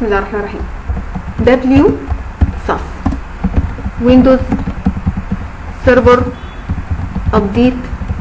بسم الله الرحمن الرحيم دبليو ساس ويندوز سيرفر ابديت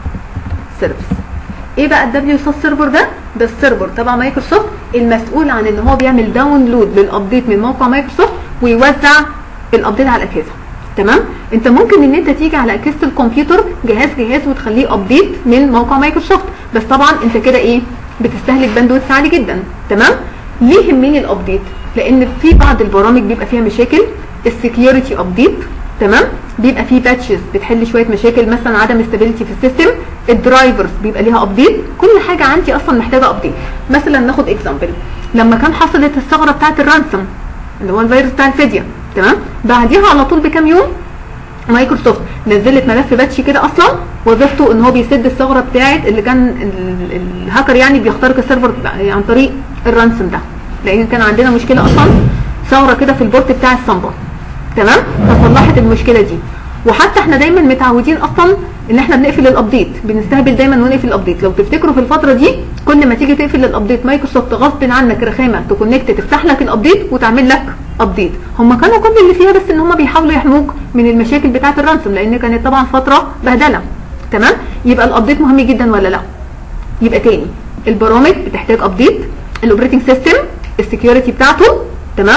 سيرفيس ايه بقى الدبليو ساس سيرفر ده ده السيرفر تبع مايكروسوفت المسؤول عن ان هو بيعمل داونلود للابديت من موقع مايكروسوفت ويوزع الابديت على الاجهزه تمام انت ممكن ان انت تيجي على اجهزه الكمبيوتر جهاز جهاز وتخليه ابديت من موقع مايكروسوفت بس طبعا انت كده ايه بتستهلك باندويث عالي جدا تمام ليه يهمني الابديت لان في بعض البرامج بيبقى فيها مشاكل السكيورتي ابديت تمام بيبقى فيه باتشز بتحل شويه مشاكل مثلا عدم استابيليتي في السيستم الدرايفرز بيبقى ليها ابديت كل حاجه عندي اصلا محتاجه ابديت مثلا ناخد اكزامبل لما كان حصلت الثغره بتاعه الرانسم اللي هو الفيروس بتاع الفديه تمام بعديها على طول بكام يوم مايكروسوفت نزلت ملف باتش كده اصلا وظيفته ان هو بيسد الثغره بتاعه اللي كان ال- الهاكر يعني بيخترق السيرفر عن طريق الرانسم ده لان كان عندنا مشكله اصلا ثغره كده في البورت بتاع الصمبه تمام فصلحت المشكله دي وحتى احنا دايما متعودين اصلا ان احنا بنقفل الابديت بنستهبل دايما ونقفل الابديت لو تفتكروا في الفتره دي كل ما تيجي تقفل الابديت مايكروسوفت غصب عنك رخامه تكونكت تفتح لك الابديت وتعمل لك ابديت هم كانوا كل اللي فيها بس ان هم بيحاولوا يحموك من المشاكل بتاعه الرانسم لان كانت طبعا فتره بهدله تمام يبقى الابديت مهم جدا ولا لا يبقى تاني البرامج بتحتاج ابديت الاوبريتنج سيستم السكيورتي بتاعته تمام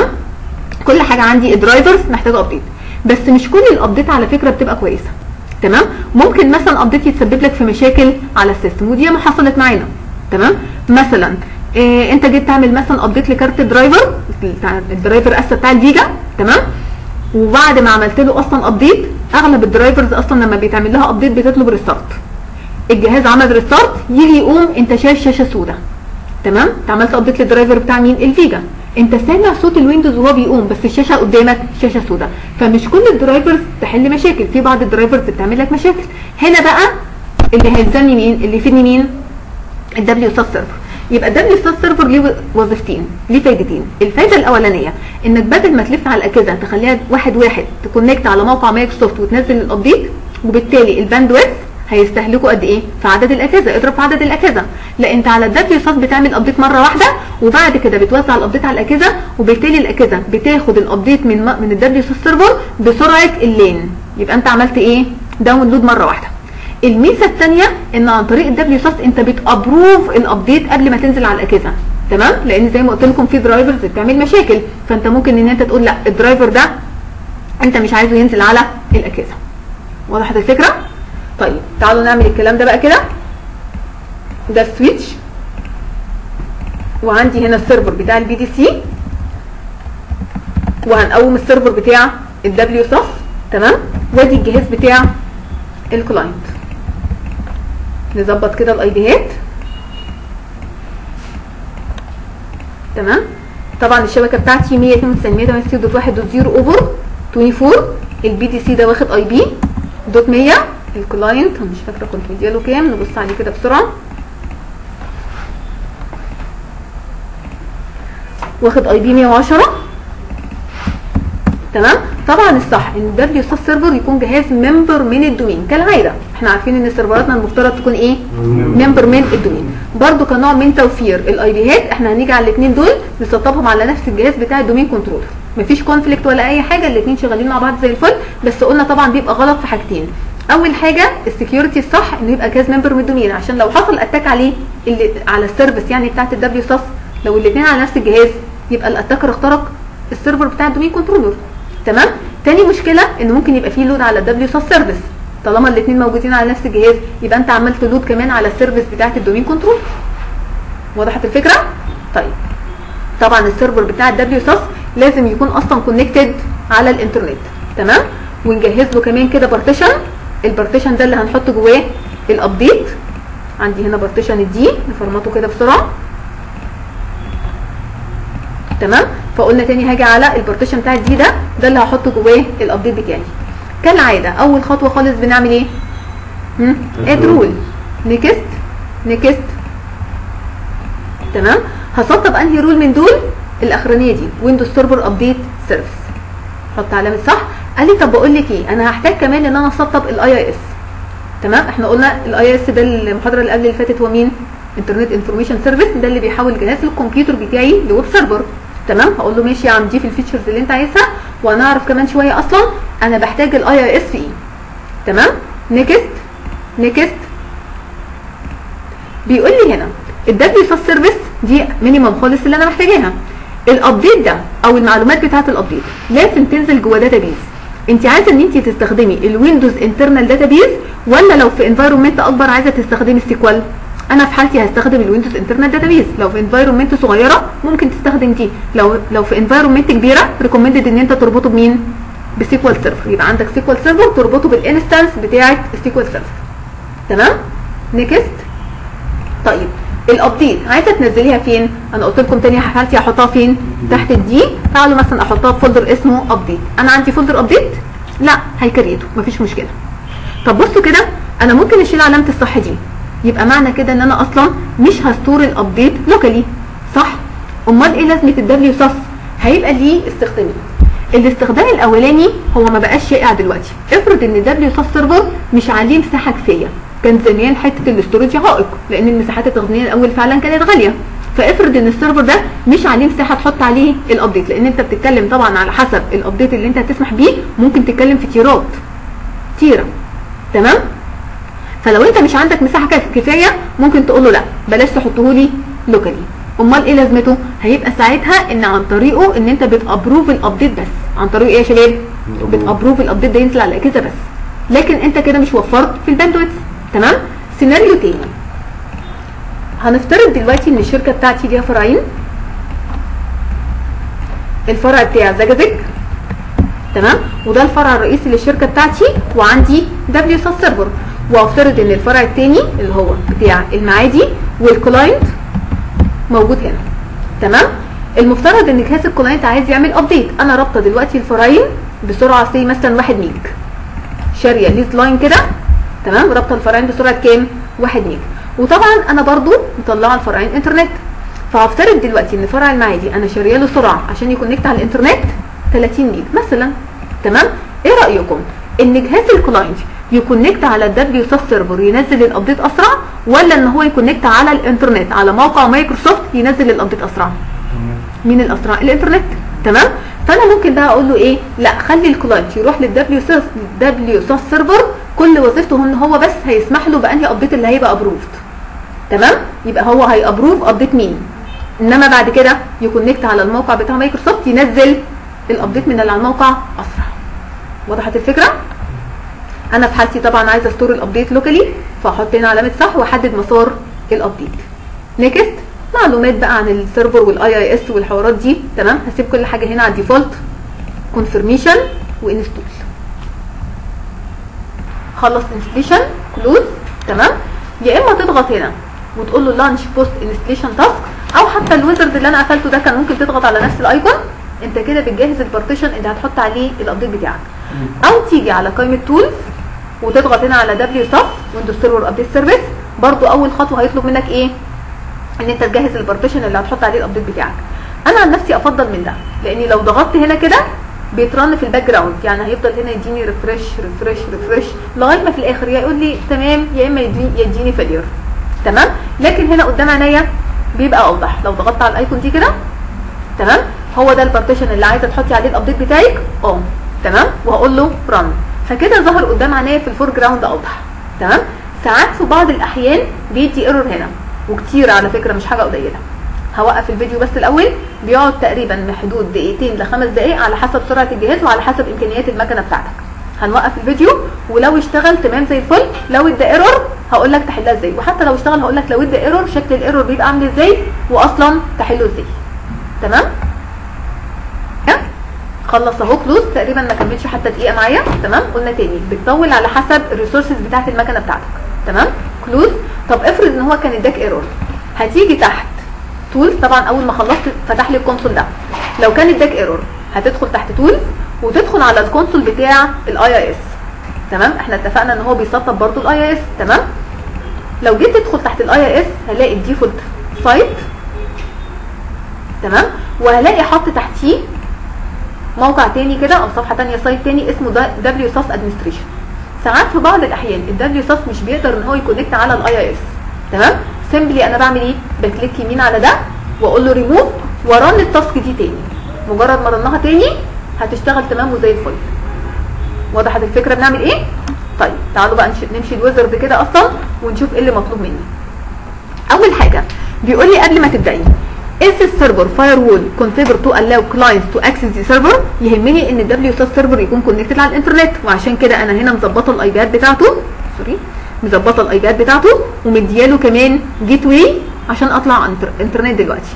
كل حاجه عندي الدرايفرز محتاجه ابديت بس مش كل الابديت على فكره بتبقى كويسه تمام ممكن مثلا ابديت يتسبب لك في مشاكل على السيستم ودي ما حصلت معانا تمام مثلا إيه انت جيت تعمل مثلا ابديت لكارت الدرايفر بتاع الدرايفر اسا بتاع الفيجا تمام وبعد ما عملت له اصلا ابديت اغلب الدرايفرز اصلا لما بيتعمل لها ابديت بتطلب ريستارت الجهاز عمل ريستارت يجي يقوم انت شايف شاشه سوداء تمام انت عملت ابديت للدرايفر بتاع مين الفيجا انت سامع صوت الويندوز وهو بيقوم بس الشاشه قدامك شاشه سوداء فمش كل الدرايفرز تحل مشاكل في بعض الدرايفرز بتعمل لك مشاكل هنا بقى اللي هيلزمني مين اللي يفيدني مين الدبليو ساس سيرفر يبقى الدبليو ساس سيرفر ليه وظيفتين ليه فايدتين الفايده الاولانيه انك بدل ما تلف على الاجهزه تخليها واحد واحد تكونكت على موقع مايكروسوفت وتنزل الابديت وبالتالي الباندويث هيستهلكوا قد ايه في عدد الاجهزه اضرب في عدد الاجهزه لا انت على الدبليو ساس بتعمل ابديت مره واحده وبعد كده بتوزع الابديت على الاجهزه وبالتالي الاجهزه بتاخد الابديت من من الدبليو ساس سيرفر بسرعه اللين يبقى انت عملت ايه داونلود مره واحده الميزه الثانيه ان عن طريق الدبليو ساس انت بتابروف الابديت قبل ما تنزل على الاجهزه تمام لان زي ما قلت لكم في درايفرز بتعمل مشاكل فانت ممكن ان انت تقول لا الدرايفر ده انت مش عايزه ينزل على الاجهزه وضحت الفكره طيب تعالوا نعمل الكلام ده بقى كده ده السويتش وعندي هنا السيرفر بتاع البي دي سي وهنقوم السيرفر بتاع الدبليو ساس تمام وادي الجهاز بتاع الكلاينت نظبط كده الاي ديات تمام طبعا الشبكه بتاعتي 192.168.1.0 اوفر 24 البي دي سي ده واخد اي بي دوت 100 الكلاينت مش فاكره كنت مدياله كام نبص عليه كده بسرعه واخد اي بي 110 تمام طبعا الصح ان الدبليو ساس سيرفر يكون جهاز ممبر من الدومين كالعاده احنا عارفين ان سيرفراتنا المفترض تكون ايه ممبر من الدومين برده كنوع من توفير الاي بيات احنا هنيجي على الاثنين دول نسطبهم على نفس الجهاز بتاع الدومين كنترولر مفيش كونفليكت ولا اي حاجه الاثنين شغالين مع بعض زي الفل بس قلنا طبعا بيبقى غلط في حاجتين اول حاجه السكيورتي الصح انه يبقى جهاز ممبر من الدومين عشان لو حصل اتاك عليه اللي على السيرفيس يعني بتاعت الدبليو ساس لو الاثنين على نفس الجهاز يبقى الاتاكر اخترق السيرفر بتاع الدومين كنترولر تمام تاني مشكله ان ممكن يبقى فيه لود على الدبليو ساس سيرفيس طالما الاثنين موجودين على نفس الجهاز يبقى انت عملت لود كمان على السيرفيس بتاعت الدومين كنترول وضحت الفكره طيب طبعا السيرفر بتاع الدبليو ساس لازم يكون اصلا كونكتد على الانترنت تمام ونجهز له كمان كده بارتيشن البارتيشن ده اللي هنحط جواه الابديت عندي هنا بارتيشن الدي نفرمطه كده بسرعه تمام فقلنا تاني هاجي على البارتيشن بتاع الدي ده ده اللي هحط جواه الابديت بتاعي كالعاده اول خطوه خالص بنعمل ايه اد رول نيكست نيكست تمام هسطب انهي رول من دول الاخرانيه دي ويندوز سيرفر ابديت سيرفيس حط علامه صح قال لي طب بقول لك ايه انا هحتاج كمان ان انا اسطب الاي اي اس تمام احنا قلنا الاي اس ده المحاضره اللي قبل اللي فاتت هو مين انترنت انفورميشن سيرفيس ده اللي بيحول جهاز الكمبيوتر بتاعي لويب سيرفر تمام هقول له ماشي يا عم دي في الفيتشرز اللي انت عايزها وهنعرف كمان شويه اصلا انا بحتاج الاي اي اس في ايه تمام نيكست نيكست بيقول لي هنا الدبليو ساس سيرفيس دي مينيمم خالص اللي انا محتاجاها الابديت ده او المعلومات بتاعه الابديت لازم تنزل جوه داتابيز انت عايزه ان انت تستخدمي الويندوز انترنال داتابيز ولا لو في انفايرمنت اكبر عايزه تستخدمي السيكوال انا في حالتي هستخدم الويندوز انترنال داتابيز لو في انفايرمنت صغيره ممكن تستخدم دي لو لو في انفايرمنت كبيره ريكومندد ان انت تربطه بمين بسيكوال سيرفر يبقى عندك سيكوال سيرفر تربطه بالانستنس بتاعه السيكوال سيرفر تمام نيكست طيب الابديت عايزه تنزليها فين انا قلت لكم تاني حالتي هحطها فين تحت الدي تعالوا مثلا احطها في فولدر اسمه ابديت انا عندي فولدر ابديت لا هيكريته مفيش مشكله طب بصوا كده انا ممكن اشيل علامه الصح دي يبقى معنى كده ان انا اصلا مش هستور الابديت لوكالي صح امال ايه لازمه الدبليو ساس هيبقى ليه استخدامين الاستخدام الاولاني هو ما بقاش شائع دلوقتي افرض ان دبليو ساس سيرفر مش عليه مساحه كفايه كان زمان حته الاستورج عائق لان المساحات التخزينيه الاول فعلا كانت غاليه فافرض ان السيرفر ده مش عليه مساحه تحط عليه الابديت لان انت بتتكلم طبعا على حسب الابديت اللي انت هتسمح بيه ممكن تتكلم في تيرات تيره تمام فلو انت مش عندك مساحه كفايه ممكن تقول له لا بلاش تحطه لي لوكالي امال ايه لازمته هيبقى ساعتها ان عن طريقه ان انت بتابروف الابديت بس عن طريقه ايه يا شباب بتابروف الابديت ده ينزل على الاجهزه بس لكن انت كده مش وفرت في الباندويث تمام سيناريو تاني هنفترض دلوقتي ان الشركه بتاعتي ليها فرعين الفرع بتاع زجاجج تمام وده الفرع الرئيسي للشركه بتاعتي وعندي دبليو ساس سيرفر وافترض ان الفرع الثاني اللي هو بتاع المعادي والكلاينت موجود هنا تمام المفترض ان جهاز الكلاينت عايز يعمل ابديت انا رابطه دلوقتي الفرعين بسرعه سي مثلا 1 ميج شاريه ليز لاين كده تمام رابطه الفرعين بسرعه كام 1 ميج وطبعا انا برضو مطلعه الفرعين انترنت فهفترض دلوقتي ان فرع المعادي انا شاريه له سرعه عشان يكونكت على الانترنت 30 ميج مثلا تمام ايه رايكم ان جهاز الكلاينت يكونكت على الدبليو ساس سيرفر ينزل الابديت اسرع ولا ان هو يكونكت على الانترنت على موقع مايكروسوفت ينزل الابديت اسرع مين الاسرع الانترنت تمام فانا ممكن بقى اقول له ايه لا خلي الكلاينت يروح للدبليو ساس دبليو ساس سيرفر كل وظيفته ان هو بس هيسمح له بانهي ابديت اللي هيبقى ابروفد تمام يبقى هو هيابروف ابديت مين انما بعد كده يكونكت على الموقع بتاع مايكروسوفت ينزل الابديت من اللي على الموقع اسرع وضحت الفكره انا في حالتي طبعا عايزه استور الابديت لوكالي فاحط هنا علامه صح واحدد مسار الابديت نيكست معلومات بقى عن السيرفر والاي اي اس والحوارات دي تمام هسيب كل حاجه هنا على الديفولت كونفirmation وانستول خلص انستليشن كلوز تمام يا اما تضغط هنا وتقول له لانش بوست انستليشن تاسك او حتى الويزرد اللي انا قفلته ده كان ممكن تضغط على نفس الايكون انت كده بتجهز البارتيشن اللي هتحط عليه الابديت بتاعك او تيجي على قائمه تولز وتضغط هنا على دبليو ساف ويندوز سيرفر ابديت سيرفيس برضو اول خطوه هيطلب منك ايه ان انت تجهز البارتيشن اللي هتحط عليه الابديت بتاعك انا عن نفسي افضل من ده لاني لو ضغطت هنا كده بيترن في الباك جراوند يعني هيفضل هنا يديني ريفرش ريفرش ريفرش لغايه ما في الاخر يا يقول لي تمام يا اما يديني يديني فيلير تمام لكن هنا قدام عينيا بيبقى اوضح لو ضغطت على الايكون دي كده تمام هو ده البارتيشن اللي عايزه تحطي عليه الابديت بتاعك اه تمام وهقول له رن فكده ظهر قدام عينيا في الفور جراوند اوضح تمام ساعات في بعض الاحيان بيدي ايرور هنا وكتير على فكره مش حاجه قليله هوقف الفيديو بس الاول بيقعد تقريبا من حدود دقيقتين لخمس دقائق على حسب سرعه الجهاز وعلى حسب امكانيات المكنه بتاعتك هنوقف الفيديو ولو اشتغل تمام زي الفل لو ادى ايرور هقول لك تحلها ازاي وحتى لو اشتغل هقول لك لو ادى ايرور شكل الايرور بيبقى عامل ازاي واصلا تحله ازاي تمام خلص اهو كلوز تقريبا ما كملش حتى دقيقه معايا تمام قلنا تاني بتطول على حسب الريسورسز بتاعت المكنه بتاعتك تمام كلوز طب افرض ان هو كان اداك ايرور هتيجي تحت تولز طبعا اول ما خلصت فتح لي الكونسول ده لو كان اداك ايرور هتدخل تحت تولز وتدخل على الكونسول بتاع الاي اي اس تمام احنا اتفقنا ان هو بيسطب برضو الاي اي اس تمام لو جيت تدخل تحت الاي اي اس هلاقي الديفولت سايت تمام وهلاقي حط تحتيه موقع تاني كده او صفحه تانية سايت تاني اسمه دبليو ساس ادمنستريشن ساعات في بعض الاحيان الدبليو ساس مش بيقدر ان هو يكونكت على الاي اي اس تمام سيمبلي انا بعمل ايه بكليك يمين على ده واقول له ريموف ورن التاسك دي تاني مجرد ما رنها تاني هتشتغل تمام وزي الفل وضحت الفكره بنعمل ايه طيب تعالوا بقى نش- نمشي الويزرد كده اصلا ونشوف ايه اللي مطلوب مني اول حاجه بيقول لي قبل ما تبداي is the server firewall configured to allow clients to access the server يهمني ان الدبليو اس سيرفر يكون كونكتد على الانترنت وعشان كده انا هنا مظبطه الاي بيات بتاعته سوري مظبطه الاي بيات بتاعته ومدياله كمان جيت واي عشان اطلع على الانتر- الانترنت دلوقتي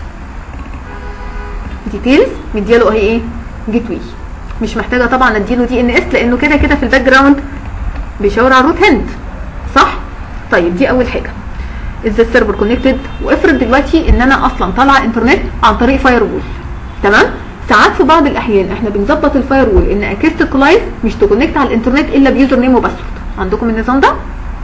ديتيلز مدياله اهي ايه جيت واي مش محتاجه طبعا اديله دي ان اس لانه كده كده في الباك جراوند بيشاور على الروت هند صح طيب دي اول حاجه از السيرفر كونكتد وافرض دلوقتي ان انا اصلا طالعه انترنت عن طريق فاير وول تمام ساعات في بعض الاحيان احنا بنظبط الفاير وول ان اكيست كلاينت مش تكونكت على الانترنت الا بيوزر نيم وباسورد عندكم النظام ده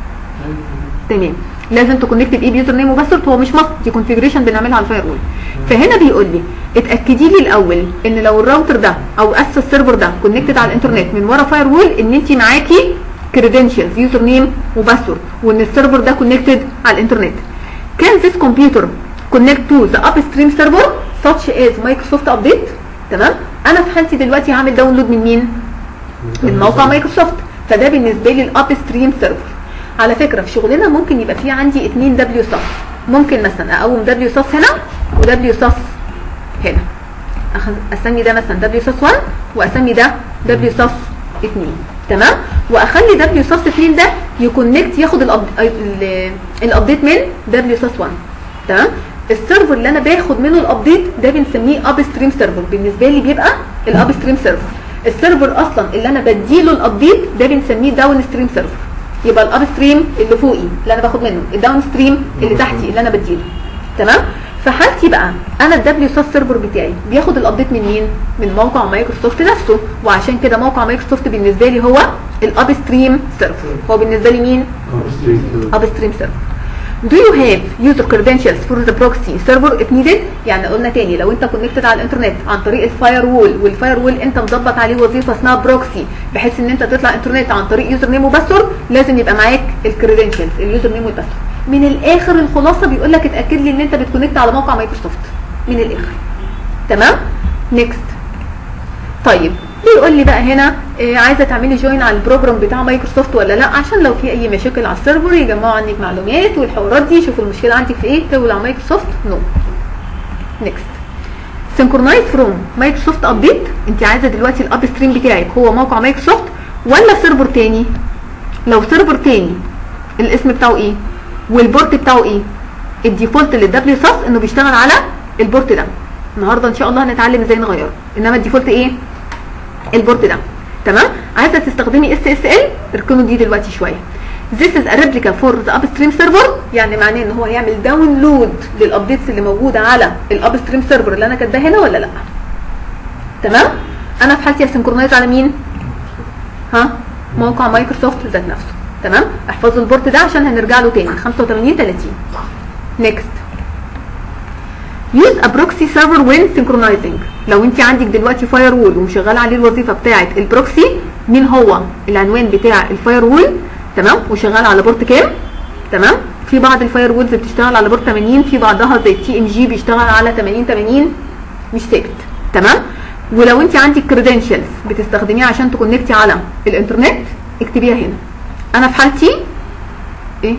تمام لازم تكونكت بايه بيوزر نيم وباسورد هو مش مصر دي كونفيجريشن بنعملها على الفاير وول فهنا بيقول لي اتاكدي لي الاول ان لو الراوتر ده او اسس السيرفر ده كونكتد على الانترنت من ورا فاير وول ان انت معاكي كريدنشالز يوزر نيم وباسورد وان السيرفر ده كونكتد على الانترنت كان this computer connect to the upstream server such as Microsoft update تمام انا في حالتي دلوقتي هعمل داونلود من مين من موقع مايكروسوفت فده بالنسبه لي الاب ستريم سيرفر على فكره في شغلنا ممكن يبقى في عندي اتنين دبليو ساس ممكن مثلا اقوم دبليو ساس هنا ودبليو ساس هنا أخ- اسمي ده مثلا دبليو ساس 1 واسمي ده دبليو ساس 2 تمام واخلي دبليو ساس 2 ده يكونكت ياخد الأب- ال- الابديت من دبليو ساس 1 تمام السيرفر اللي انا باخد منه الابديت ده بنسميه اب ستريم سيرفر بالنسبه لي بيبقى الاب ستريم سيرفر السيرفر اصلا اللي انا بديله الابديت ده بنسميه داون ستريم سيرفر يبقى الاب ستريم اللي فوقي اللي انا باخد منه الداون ستريم اللي تحتي اللي انا بديله تمام في حالتي بقى انا الدبليو ساس سيرفر بتاعي بياخد الابديت من مين من موقع مايكروسوفت نفسه وعشان كده موقع مايكروسوفت بالنسبه لي هو الاب ستريم سيرفر هو بالنسبه لي مين upstream server. Do you have user credentials for the proxy server if needed؟ يعني قلنا تاني لو انت كونكتد على الانترنت عن طريق الفاير وول والفاير وول انت مظبط عليه وظيفه اسمها بروكسي بحيث ان انت تطلع انترنت عن طريق يوزر نيم وباسورد لازم يبقى معاك الكريدنشالز اليوزر نيم والباسورد. من الاخر الخلاصه بيقول لك اتاكد لي ان انت بتكونكت على موقع مايكروسوفت. من الاخر. تمام؟ نيكست. طيب بيقول لي بقى هنا إيه عايزه تعملي جوين على البروجرام بتاع مايكروسوفت ولا لا عشان لو في اي مشاكل على السيرفر يجمعوا عنك معلومات والحوارات دي شوفوا المشكله عندك في ايه تقول على مايكروسوفت نو نيكست سينكرونايز فروم مايكروسوفت ابديت انت عايزه دلوقتي الاب ستريم بتاعك هو موقع مايكروسوفت ولا سيرفر تاني لو سيرفر تاني الاسم بتاعه ايه والبورت بتاعه ايه الديفولت للدبليو ساس انه بيشتغل على البورت ده النهارده ان شاء الله هنتعلم ازاي نغيره انما الديفولت ايه البورت ده تمام عايزه تستخدمي اس اس ال اركنوا دي دلوقتي شويه This is a replica for the upstream server يعني معناه ان هو هيعمل داونلود للابديتس اللي موجوده على الابستريم سيرفر اللي انا كاتباه هنا ولا لا تمام انا في حالتي هسنكرونايز على مين ها موقع مايكروسوفت ذات نفسه تمام احفظوا البورت ده عشان هنرجع له تاني 85 30 نيكست use a proxy server when synchronizing لو انت عندك دلوقتي فاير وول ومشغله عليه الوظيفه بتاعه البروكسي مين هو العنوان بتاع الفاير وول تمام وشغال على بورت كام تمام في بعض الفاير وولز بتشتغل على بورت 80 في بعضها زي تي ام جي بيشتغل على 80 80 مش ثابت تمام ولو انت عندك كريدنشالز بتستخدميها عشان تكونكتي على الانترنت اكتبيها هنا انا في حالتي ايه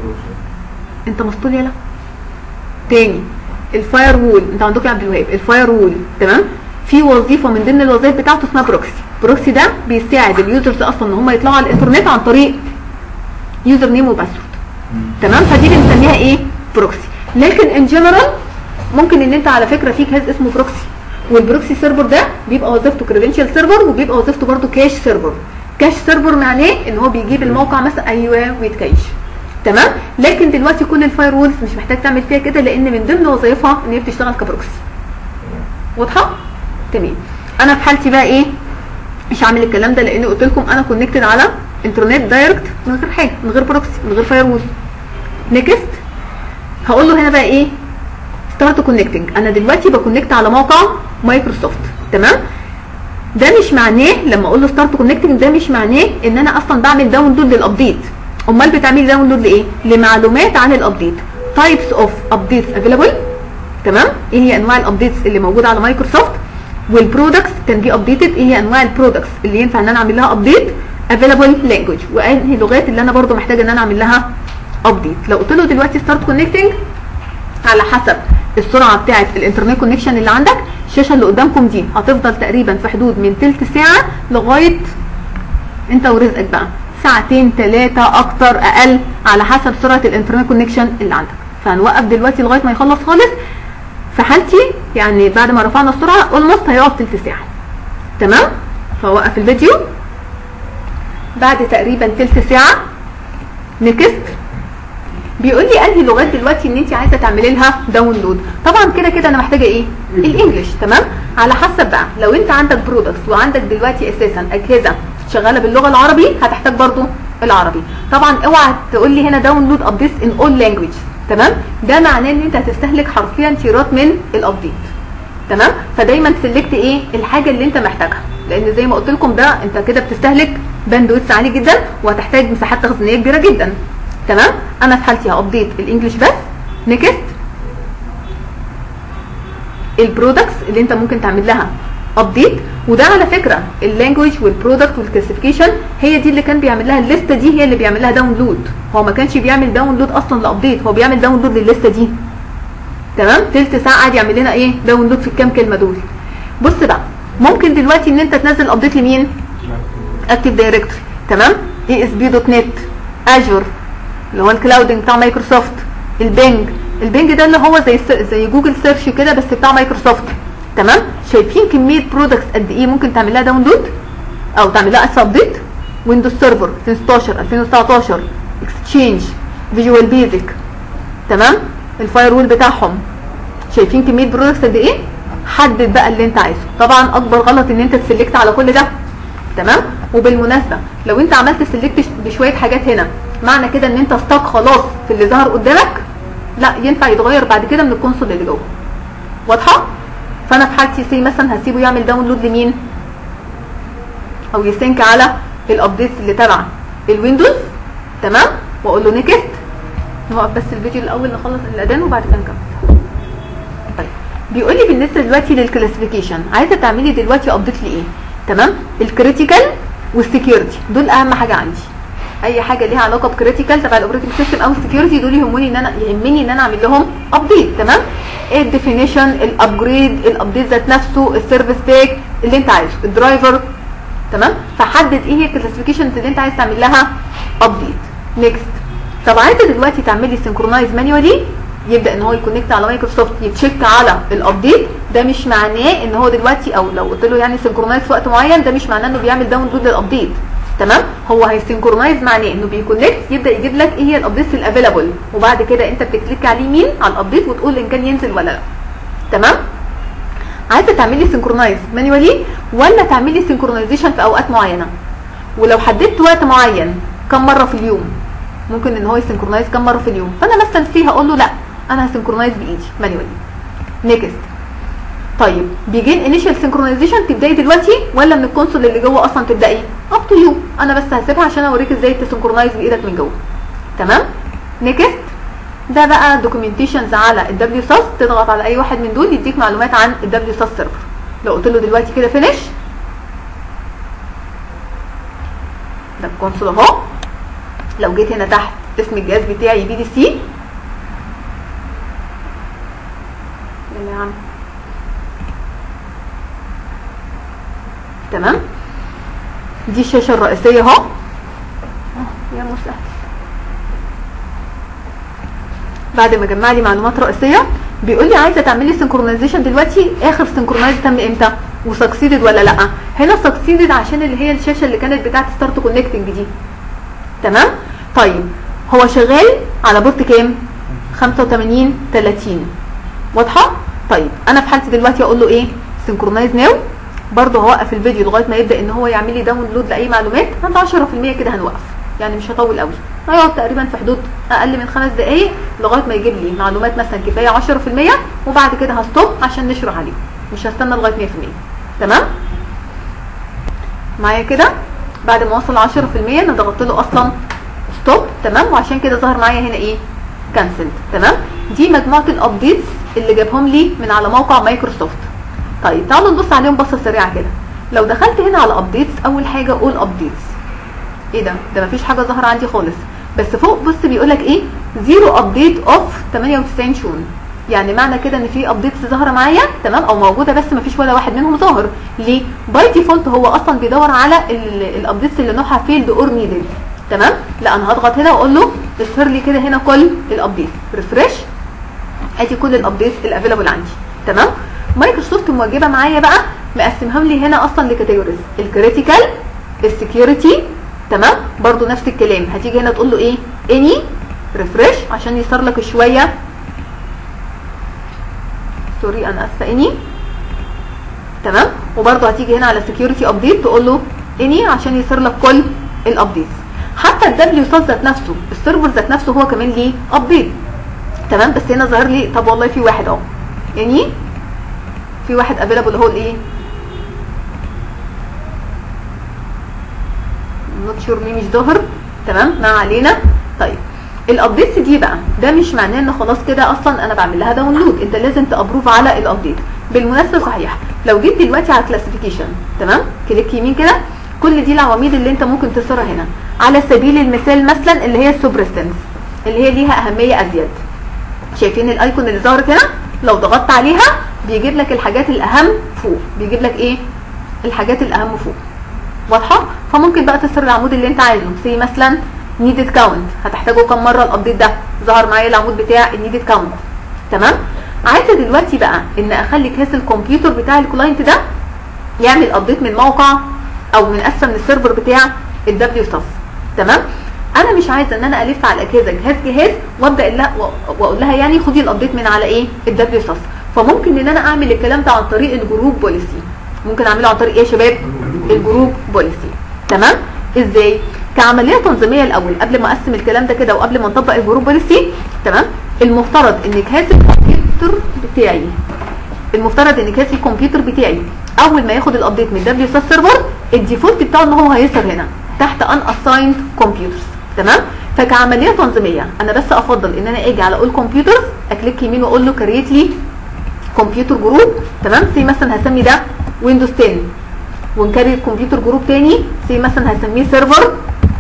انت مسطول يلا تاني الفاير وول انت عندك يا عبد الوهاب الفاير وول تمام في وظيفه من ضمن الوظائف بتاعته اسمها بروكسي بروكسي ده بيساعد اليوزرز اصلا ان هم يطلعوا على الانترنت عن طريق يوزر نيم وباسورد تمام فدي بنسميها ايه بروكسي لكن ان جنرال ممكن ان انت على فكره في جهاز اسمه بروكسي والبروكسي سيرفر ده بيبقى وظيفته كريدنشال سيرفر وبيبقى وظيفته برده كاش سيرفر كاش سيرفر معناه ان هو بيجيب الموقع مثلا ايوه ويتكاش تمام لكن دلوقتي كل الفاير وولز مش محتاج تعمل فيها كده لان من ضمن وظائفها ان هي بتشتغل كبروكسي واضحه تمام انا في حالتي بقى ايه مش هعمل الكلام ده لان قلت لكم انا كونكتد على انترنت دايركت من غير حاجه من غير بروكسي من غير فاير وول نيكست هقول له هنا بقى ايه ستارت كونكتنج انا دلوقتي بكونكت على موقع مايكروسوفت تمام ده مش معناه لما اقول له ستارت كونكتنج ده مش معناه ان انا اصلا بعمل داونلود للابديت امال بتعملي داونلود لايه لمعلومات عن الابديت تايبس اوف ابديتس افيلابل تمام ايه هي انواع الابديتس اللي موجوده على مايكروسوفت والبرودكتس كان بي ابديتد ايه هي انواع البرودكتس اللي ينفع ان انا اعمل لها ابديت افيلابل لانجوج وانهي اللغات اللي انا برضو محتاجه ان انا اعمل لها ابديت لو قلت له دلوقتي ستارت كونكتنج على حسب السرعه بتاعه الانترنت كونكشن اللي عندك الشاشه اللي قدامكم دي هتفضل تقريبا في حدود من تلت ساعه لغايه انت ورزقك بقى ساعتين ثلاثه اكتر اقل على حسب سرعه الانترنت كونكشن اللي عندك فهنوقف دلوقتي لغايه ما يخلص خالص في حالتي يعني بعد ما رفعنا السرعه اولموست هيقعد تلت ساعه تمام فوقف الفيديو بعد تقريبا تلت ساعه نكست بيقول لي انهي لغات دلوقتي ان انت عايزه تعملي لها داونلود طبعا كده كده انا محتاجه ايه الانجليش تمام على حسب بقى لو انت عندك برودكتس وعندك دلوقتي اساسا اجهزه شغاله باللغه العربي هتحتاج برضو العربي طبعا اوعى تقول لي هنا داونلود ابديتس ان اول لانجويج تمام ده معناه ان انت هتستهلك حرفيا تيرات من الابديت تمام فدايما سلكت ايه الحاجه اللي انت محتاجها لان زي ما قلت لكم ده انت كده بتستهلك باندويث عالي جدا وهتحتاج مساحات تخزينيه كبيره جدا تمام انا في حالتي هابديت الانجليش بس نيكست البرودكتس اللي انت ممكن تعمل لها ابديت وده على فكره اللانجوج والبرودكت والكلاسيفيكيشن هي دي اللي كان بيعمل لها الليسته دي هي اللي بيعمل لها داونلود هو ما كانش بيعمل داونلود اصلا لابديت هو بيعمل داونلود للليسته دي تمام تلت ساعه قاعد يعمل لنا ايه داونلود في الكام كلمه دول بص بقى ممكن دلوقتي ان انت تنزل ابديت لمين اكتيف دايركتوري تمام اي اس بي دوت نت اجور اللي هو الكلاودنج بتاع مايكروسوفت البنج البنج ده اللي هو زي زي جوجل سيرش كده بس بتاع مايكروسوفت تمام شايفين كميه برودكتس قد ايه ممكن تعمل لها داونلود او تعمل لها اس ابديت ويندوز سيرفر 2016 2019 اكستشينج فيجوال بيزك تمام الفاير وول بتاعهم شايفين كميه برودكتس قد ايه حدد بقى اللي انت عايزه طبعا اكبر غلط ان انت تسلكت على كل ده تمام وبالمناسبه لو انت عملت سلكت بشويه حاجات هنا معنى كده ان انت ستاك خلاص في اللي ظهر قدامك لا ينفع يتغير بعد كده من الكونسول اللي جوه واضحه فانا في حالتي سي مثلا هسيبه يعمل داونلود لمين او يسينك على الابديتس اللي تبع الويندوز تمام واقول له نيكست نوقف بس الفيديو الاول نخلص الاذان وبعد كده نكمل طيب بيقول لي بالنسبه دلوقتي للكلاسيفيكيشن عايزه تعملي دلوقتي ابديت لايه تمام الكريتيكال والسكيورتي دول اهم حاجه عندي اي حاجه ليها علاقه بكريتيكال تبع الاوبريتنج سيستم او السكيورتي دول يهمني ان انا يهمني ان انا اعمل لهم ابديت تمام ايه الديفينيشن الابجريد الابديت ذات نفسه السيرفيس باك اللي انت عايزه الدرايفر تمام فحدد ايه هي الكلاسيفيكيشنز اللي انت عايز تعمل لها ابديت نيكست طب عايزه دلوقتي تعملي سنكرونايز مانيوالي يبدا ان هو يكونكت على مايكروسوفت يتشيك على الابديت ده مش معناه ان هو دلوقتي او لو قلت له يعني سنكرونايز في وقت معين ده مش معناه انه بيعمل داونلود للابديت تمام هو هيسنكرونايز معناه انه بيكونكت يبدا يجيب لك ايه هي الابديتس الافيلابل وبعد كده انت بتكليك على اليمين على الابديت وتقول ان كان ينزل ولا لا تمام عايزه تعملي سنكرونايز مانيوالي ولا تعملي سنكرونايزيشن في اوقات معينه ولو حددت وقت معين كم مره في اليوم ممكن ان هو يسنكرونايز كم مره في اليوم فانا مثلا فيها اقول له لا انا هسنكرونايز بايدي مانيوالي نيكست طيب بيجين انيشال سنكرونايزيشن تبداي دلوقتي ولا من الكونسول اللي جوه اصلا تبداي اب تو يو انا بس هسيبها عشان اوريك ازاي تسنكرونايز بايدك من جوه تمام نيكست ده بقى دوكيومنتيشنز على الدبليو ساس تضغط على اي واحد من دول يديك معلومات عن الدبليو ساس سيرفر لو قلت له دلوقتي كده فينيش ده الكونسول اهو لو جيت هنا تحت اسم الجهاز بتاعي بي دي سي يلا يا عم تمام دي الشاشه الرئيسيه اهو يا مسهل بعد ما جمع لي معلومات رئيسيه بيقول لي عايزه تعملي سنكرونايزيشن دلوقتي اخر سنكرونايز تم امتى وسكسيدد ولا لا هنا سكسيدد عشان اللي هي الشاشه اللي كانت بتاعت ستارت كونكتنج دي تمام طيب هو شغال على بورت كام 85 30 واضحه طيب انا في حالتي دلوقتي اقول له ايه سنكرونايز ناو برضه هوقف الفيديو لغايه ما يبدا ان هو يعمل لي داونلود لاي معلومات عند 10% كده هنوقف يعني مش هطول قوي هيقعد تقريبا في حدود اقل من خمس دقائق لغايه ما يجيب لي معلومات مثلا كفايه 10% وبعد كده هستوب عشان نشرح عليه مش هستنى لغايه 100% تمام معايا كده بعد ما وصل 10% انا ضغطت له اصلا ستوب تمام وعشان كده ظهر معايا هنا ايه كانسل تمام دي مجموعه الابديتس اللي جابهم لي من على موقع مايكروسوفت طيب تعالوا نبص عليهم بصه سريعه كده لو دخلت هنا على ابديتس اول حاجه قول ابديتس ايه ده ده مفيش حاجه ظاهره عندي خالص بس فوق بص بيقول لك ايه زيرو ابديت اوف 98 شون يعني معنى كده ان في ابديتس ظاهره معايا تمام او موجوده بس مفيش ولا واحد منهم ظاهر ليه باي ديفولت هو اصلا بيدور على الابديتس اللي نوعها فيلد اور نيدد تمام لا انا هضغط هنا واقول له اظهر لي كده هنا كل الابديتس ريفرش ادي كل الابديتس الافيلابل عندي تمام مايكروسوفت موجبه معايا بقى مقسمهم لي هنا اصلا لكاتيجوريز الكريتيكال السكيورتي تمام برضو نفس الكلام هتيجي هنا تقول له ايه اني ريفرش عشان يصير لك شويه سوري انا اسفه اني تمام وبرضو هتيجي هنا على سكيورتي ابديت تقول له اني عشان يصير لك كل الابديتس حتى الدبليو ساس ذات نفسه السيرفر ذات نفسه هو كمان ليه ابديت تمام بس هنا ظاهر لي طب والله في واحد اهو يعني في واحد افيلابل اهو الايه نوت شور مين مش ظاهر تمام ما علينا طيب الابديتس دي بقى ده مش معناه ان خلاص كده اصلا انا بعمل لها داونلود انت لازم تابروف على الابديت بالمناسبه صحيح لو جيت دلوقتي على كلاسيفيكيشن تمام كليك يمين كده كل دي العواميد اللي انت ممكن تظهرها هنا على سبيل المثال مثلا اللي هي السوبرستنس اللي هي ليها اهميه ازيد شايفين الايكون اللي ظهرت هنا لو ضغطت عليها بيجيب لك الحاجات الاهم فوق بيجيب لك ايه الحاجات الاهم فوق واضحه فممكن بقى تسر العمود اللي انت عايزه زي مثلا نيدد كاونت هتحتاجه كم مره الابديت ده ظهر معايا العمود بتاع النيدد كاونت تمام عايزه دلوقتي بقى ان اخلي كاس الكمبيوتر بتاع الكلاينت ده يعمل ابديت من موقع او من اسفل من السيرفر بتاع الدبليو ساس تمام انا مش عايزه ان انا الف على الاجهزه جهاز جهاز وابدا لها واقول لها يعني خدي الابديت من على ايه الدبليو ساس فممكن ان انا اعمل الكلام ده عن طريق الجروب بوليسي ممكن اعمله عن طريق ايه يا شباب الجروب بوليسي تمام ازاي كعمليه تنظيميه الاول قبل ما اقسم الكلام ده كده وقبل ما نطبق الجروب بوليسي تمام المفترض ان جهاز الكمبيوتر بتاعي المفترض ان جهاز الكمبيوتر بتاعي اول ما ياخد الابديت من دبليو ساس سيرفر الديفولت بتاعه ان هو هيظهر هنا تحت ان اسايند كمبيوترز تمام فكعمليه تنظيميه انا بس افضل ان انا اجي على اول كمبيوترز اكليك يمين واقول له كريت لي كمبيوتر جروب تمام سي مثلا هسمي ده ويندوز 10 ونكريت كمبيوتر جروب تاني سي مثلا هسميه سيرفر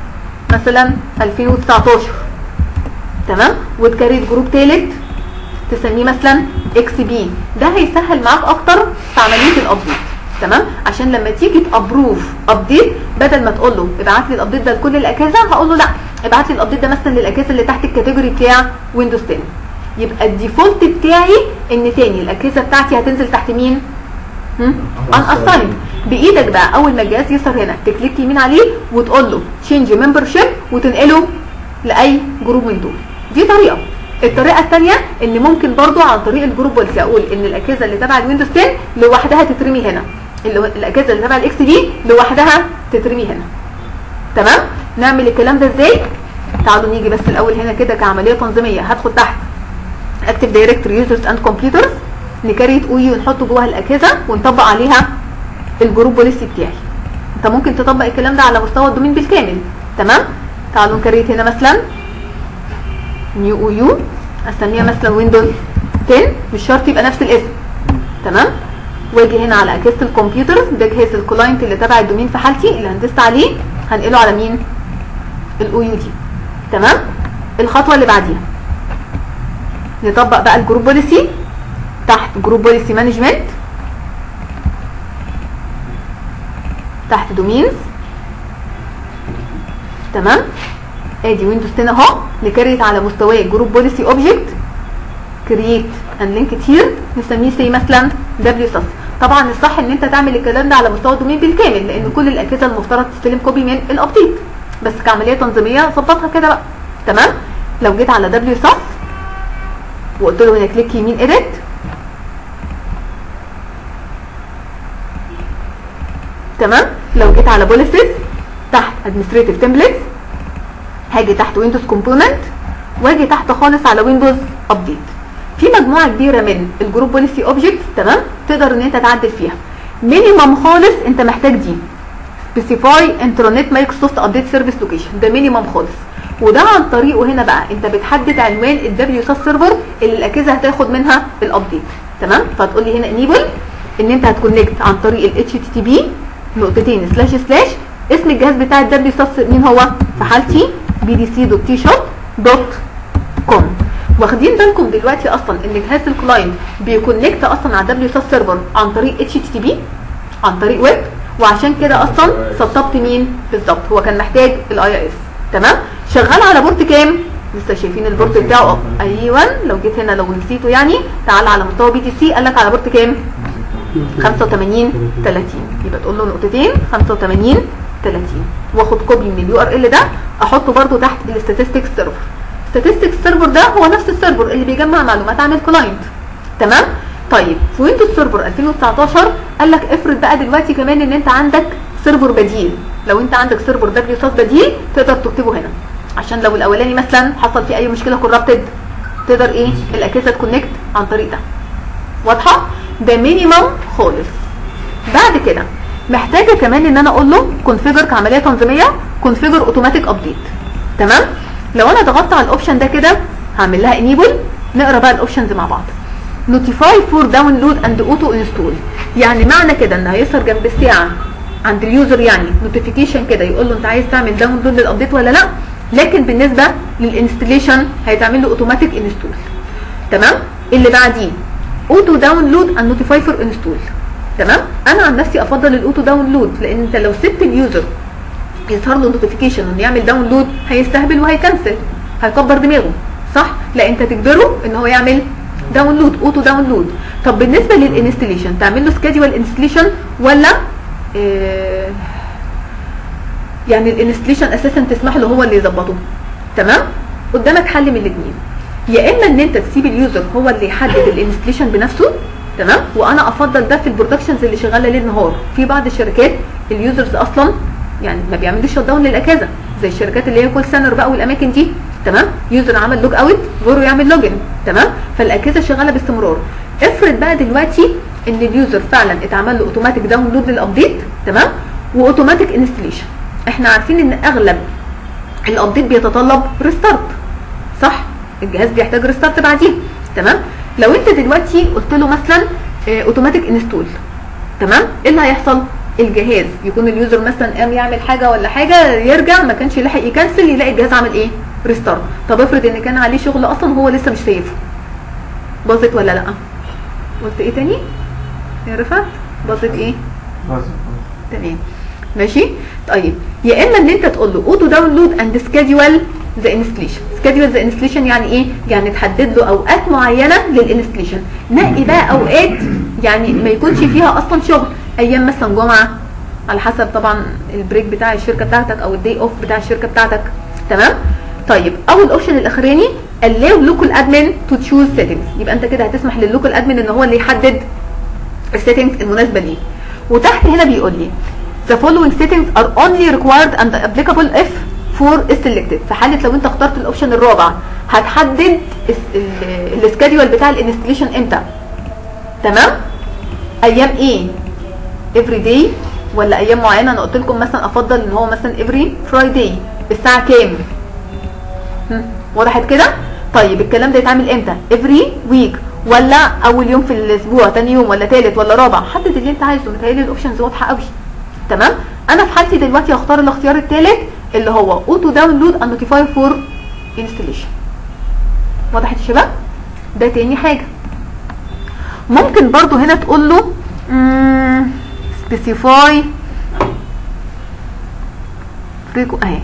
مثلا 2019 تمام وتكريت جروب تالت تسميه مثلا اكس بي ده هيسهل معاك اكتر في عمليه الابديت تمام عشان لما تيجي تابروف ابديت بدل ما تقول له ابعت لي الابديت ده لكل الاجهزه هقول له لا ابعت لي الابديت ده مثلا للاجهزه اللي تحت الكاتيجوري بتاع ويندوز 10 يبقى الديفولت بتاعي ان تاني الاجهزه بتاعتي هتنزل تحت مين ان اساين بايدك بقى اول ما الجهاز يظهر هنا تكليك يمين عليه وتقول له تشينج ممبر شيب وتنقله لاي جروب من دول دي طريقه الطريقه الثانيه ان ممكن برضو عن طريق الجروب بوليسي اقول ان الاجهزه اللي تبع الويندوز 10 لوحدها تترمي هنا اللي الاجهزه اللي تبع الاكس بي لوحدها تترمي هنا تمام نعمل الكلام ده ازاي تعالوا نيجي بس الاول هنا كده كعمليه تنظيميه هدخل تحت اكتب دايركتوري يوزرز اند كمبيوترز نكريت او يو ونحطه جوه الاجهزه ونطبق عليها الجروب بوليسي بتاعي انت ممكن تطبق الكلام ده على مستوى الدومين بالكامل تمام تعالوا نكريت هنا مثلا نيو او يو اسميها مثلا ويندوز 10 مش شرط يبقى نفس الاسم تمام واجي هنا على اجهزه الكمبيوترز ده جهاز الكلاينت اللي تبع الدومين في حالتي اللي هندست عليه هنقله على مين الاو يو دي تمام الخطوه اللي بعديها نطبق بقى الجروب بوليسي تحت جروب بوليسي مانجمنت تحت دومينز تمام ادي ويندوز 10 اهو نكريت على مستواه جروب بوليسي اوبجكت كرييت اند لينك هير نسميه سي مثلا دبليو ساس طبعا الصح ان انت تعمل الكلام ده على مستوى الدومين بالكامل لان كل الاجهزه المفترض تستلم كوبي من الابديت بس كعمليه تنظيميه ظبطها كده بقى تمام لو جيت على دبليو ساس وقلت له هنا كليك يمين اديت تمام لو جيت على بوليسز تحت ادمنستريتيف تمبلتس هاجي تحت ويندوز كومبوننت واجي تحت خالص على ويندوز ابديت في مجموعه كبيره من الجروب بوليسي اوبجكتس تمام تقدر ان انت تعدل فيها مينيمم خالص انت محتاج دي سبيسيفاي انترنت مايكروسوفت ابديت سيرفيس لوكيشن ده مينيمم خالص وده عن طريقه هنا بقى انت بتحدد عنوان الدبليو ساس سيرفر اللي الاجهزه هتاخد منها الابديت تمام فتقول لي هنا انيبل ان انت هتكونكت عن طريق ال اتش تي تي بي نقطتين سلاش سلاش اسم الجهاز بتاع الدبليو ساس مين هو في حالتي بي دي سي دوت تي شوب دوت كوم واخدين بالكم دلوقتي اصلا ان جهاز الكلاينت بيكونكت اصلا على دبليو ساس سيرفر عن طريق اتش تي تي بي عن طريق ويب وعشان كده اصلا سطبت مين بالظبط هو كان محتاج الاي اس تمام شغال على بورت كام لسه شايفين البورت بتاعه ايوه لو جيت هنا لو نسيته يعني تعال على مستوى بي تي سي قال لك على بورت كام 85 30 يبقى تقول له نقطتين 85 30 واخد كوبي من اليو ار ال ده احطه برده تحت الاستاتستكس سيرفر statistics سيرفر ده هو نفس السيرفر اللي بيجمع معلومات عن الكلاينت تمام طيب في ويندوز سيرفر 2019 قال لك افرض بقى دلوقتي كمان ان انت عندك سيرفر بديل لو انت عندك سيرفر دبليو ساس بديل تقدر تكتبه هنا عشان لو الاولاني مثلا حصل فيه اي مشكله كورابتد تقدر ايه الاجهزه تكونكت عن طريق ده واضحه ده مينيمم خالص بعد كده محتاجه كمان ان انا اقول له كونفيجر كعمليه تنظيميه كونفيجر اوتوماتيك ابديت تمام لو انا ضغطت على الاوبشن ده كده هعمل لها انيبل نقرا بقى الاوبشنز مع بعض نوتيفاي فور داونلود اند اوتو انستول يعني معنى كده ان هيظهر جنب الساعه عند اليوزر يعني نوتيفيكيشن كده يقول له انت عايز تعمل داونلود للابديت ولا لا لكن بالنسبه للانستليشن هيتعمل له اوتوماتيك انستول تمام اللي بعديه اوتو داونلود اند نوتيفاي فور انستول تمام انا عن نفسي افضل الاوتو داونلود لان انت لو سبت اليوزر يظهر له نوتيفيكيشن انه يعمل داونلود هيستهبل وهيكنسل هيكبر دماغه صح لا انت تجبره ان هو يعمل داونلود اوتو داونلود طب بالنسبه للانستليشن تعمل له سكادجوال انستليشن ولا إيه يعني الانستليشن اساسا تسمح له هو اللي يظبطه تمام قدامك حل من الاثنين يا اما ان انت تسيب اليوزر هو اللي يحدد الانستليشن بنفسه تمام وانا افضل ده في البرودكشنز اللي شغاله ليل نهار في بعض الشركات اليوزرز اصلا يعني ما بيعملوش شت داون للاجهزه زي الشركات اللي هي كول سنتر بقى والاماكن دي تمام يوزر عمل لوج اوت غيره يعمل لوجن تمام فالاجهزه شغاله باستمرار افرض بقى دلوقتي ان اليوزر فعلا اتعمل له اوتوماتيك داونلود للابديت تمام واوتوماتيك انستليشن احنا عارفين ان اغلب الابديت بيتطلب ريستارت صح الجهاز بيحتاج ريستارت بعديه تمام لو انت دلوقتي قلت له مثلا اوتوماتيك انستول تمام ايه اللي هيحصل الجهاز يكون اليوزر مثلا قام يعمل حاجه ولا حاجه يرجع ما كانش يلحق يكنسل يلاقي الجهاز عمل ايه ريستارت طب افرض ان كان عليه شغل اصلا هو لسه مش سايفه باظت ولا لا قلت ايه تاني يا رفعت باظت ايه تمام ماشي طيب يا اما ان انت تقول له اوتو داونلود اند سكادجوال ذا انستليشن سكادجوال ذا انستليشن يعني ايه يعني تحدد له اوقات معينه للانستليشن نقي بقى اوقات يعني ما يكونش فيها اصلا شغل ايام مثلا جمعه على حسب طبعا البريك بتاع الشركه بتاعتك او الدي اوف بتاع الشركه بتاعتك تمام طيب اول اوبشن الاخراني allow local admin to choose settings يبقى انت كده هتسمح لللوكال ادمن ان هو اللي يحدد السيتنجز المناسبه ليه وتحت هنا بيقول لي the following settings are only required and applicable if for is selected في حاله لو انت اخترت الاوبشن الرابع هتحدد السكادول بتاع الانستليشن امتى تمام ايام ايه every day ولا ايام معينه انا قلت لكم مثلا افضل ان هو مثلا every friday الساعه كام وضحت كده طيب الكلام ده يتعمل امتى every week ولا اول يوم في الاسبوع تاني يوم ولا تالت ولا رابع حدد اللي انت عايزه متهيألي الاوبشنز واضحه قوي تمام انا في حالتي دلوقتي هختار الاختيار الثالث اللي هو اوتو داونلود اند نوتيفاي فور انستليشن وضحت يا شباب ده تاني حاجه ممكن برضو هنا تقول له سبيسيفاي فريكو اهي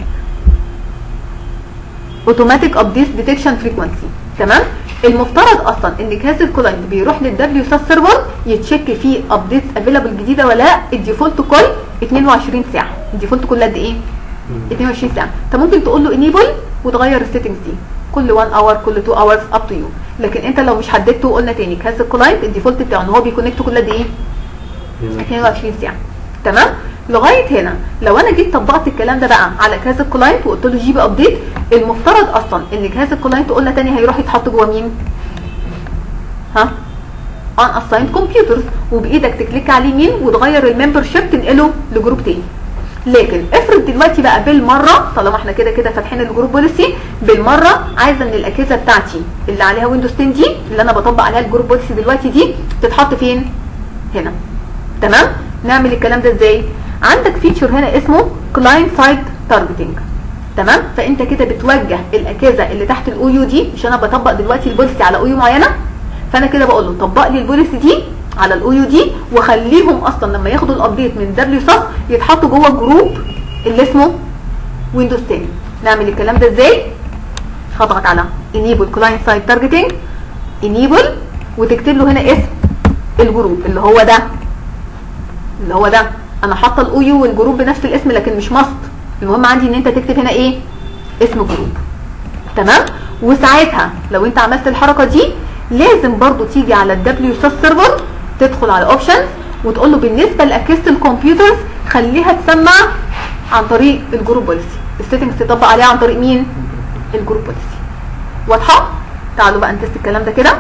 اوتوماتيك ابديت ديتكشن فريكوانسي تمام المفترض اصلا ان جهاز الكلاينت بيروح للدبليو ساس سيرفر يتشيك فيه ابديتس افيلابل جديده ولا لا الديفولت كل 22 ساعه الديفولت كل قد ايه 22 ساعه انت ممكن تقول له انيبل وتغير السيتنجز دي كل 1 اور كل 2 اورز اب تو يو لكن انت لو مش حددته قلنا تاني جهاز الكلاينت الديفولت بتاعه ان هو بيكونكت كل قد ايه 22 ساعه تمام لغايه هنا لو انا جيت طبقت الكلام ده بقى على جهاز الكلاينت وقلت له جيب ابديت المفترض اصلا ان جهاز الكلاينت قلنا تاني هيروح يتحط جوه مين ها ان اسايند كمبيوترز وبايدك تكليك عليه مين وتغير الممبر شيب تنقله لجروب تاني لكن افرض دلوقتي بقى بالمره طالما احنا كده كده فاتحين الجروب بوليسي بالمره عايزه ان الاجهزه بتاعتي اللي عليها ويندوز 10 دي اللي انا بطبق عليها الجروب بوليسي دلوقتي دي تتحط فين هنا تمام نعمل الكلام ده ازاي عندك فيتشر هنا اسمه كلاينت سايد تارجتنج تمام فانت كده بتوجه الاجهزه اللي تحت الاو يو دي مش انا بطبق دلوقتي البوليسي على او يو معينه فانا كده بقول له طبق لي البوليسي دي على الاو يو دي وخليهم اصلا لما ياخدوا الابديت من دبليو ساس يتحطوا جوه الجروب اللي اسمه ويندوز 10 نعمل الكلام ده ازاي هضغط على enable client side targeting enable وتكتب له هنا اسم الجروب اللي هو ده اللي هو ده انا حاطه الاو يو والجروب بنفس الاسم لكن مش ماست المهم عندي ان انت تكتب هنا ايه اسم جروب تمام وساعتها لو انت عملت الحركه دي لازم برضو تيجي على الدبليو ساس سيرفر تدخل على اوبشنز وتقول له بالنسبه لاجهزه الكمبيوترز خليها تسمع عن طريق الجروب بوليسي السيتنجز تطبق عليها عن طريق مين الجروب بوليسي واضحه تعالوا بقى نتست الكلام ده كده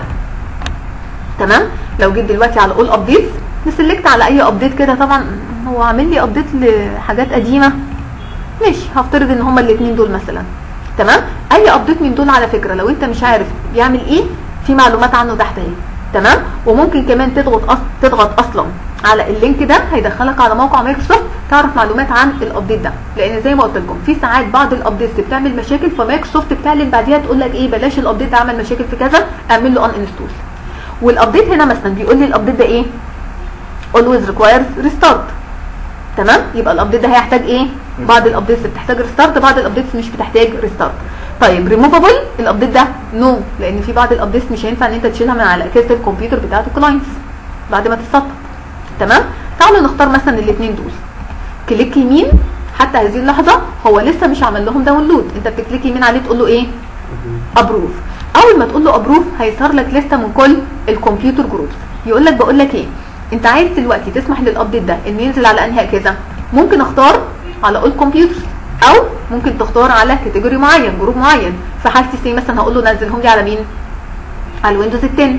تمام لو جيت دلوقتي على اول ابديتس نسلكت على اي ابديت كده طبعا هو عامل لي ابديت لحاجات قديمه ماشي هفترض ان هما الاثنين دول مثلا تمام اي ابديت من دول على فكره لو انت مش عارف بيعمل ايه في معلومات عنه تحت اهي تمام وممكن كمان تضغط أص... تضغط اصلا على اللينك ده هيدخلك على موقع مايكروسوفت تعرف معلومات عن الابديت ده لان زي ما قلت لكم في ساعات بعض الابديتس بتعمل مشاكل فمايكروسوفت بتعلن بعديها تقول لك ايه بلاش الابديت ده عمل مشاكل في كذا اعمل له ان انستول والابديت هنا مثلا بيقول لي الابديت ده ايه always requires restart تمام يبقى الابديت ده هيحتاج ايه بعض الابديتس بتحتاج ريستارت بعض الابديتس مش بتحتاج ريستارت طيب ريموفابل الابديت ده نو no. لان في بعض الابديتس مش هينفع ان انت تشيلها من على اجهزه الكمبيوتر بتاعت الكلاينتس بعد ما تتسطب تمام تعالوا نختار مثلا الاثنين دول كليك يمين حتى هذه اللحظه هو لسه مش عمل لهم داونلود انت بتكليك يمين عليه تقول له ايه ابروف اول ما تقول له ابروف هيظهر لك لسته من كل الكمبيوتر جروبس يقول لك بقول لك ايه انت عايز دلوقتي تسمح للابديت ده انه ينزل على انهي اجهزه ممكن اختار على اول كمبيوترز او ممكن تختار على كاتيجوري معين جروب معين في حالتي سي مثلا هقول له نزلهم لي على مين على الويندوز 10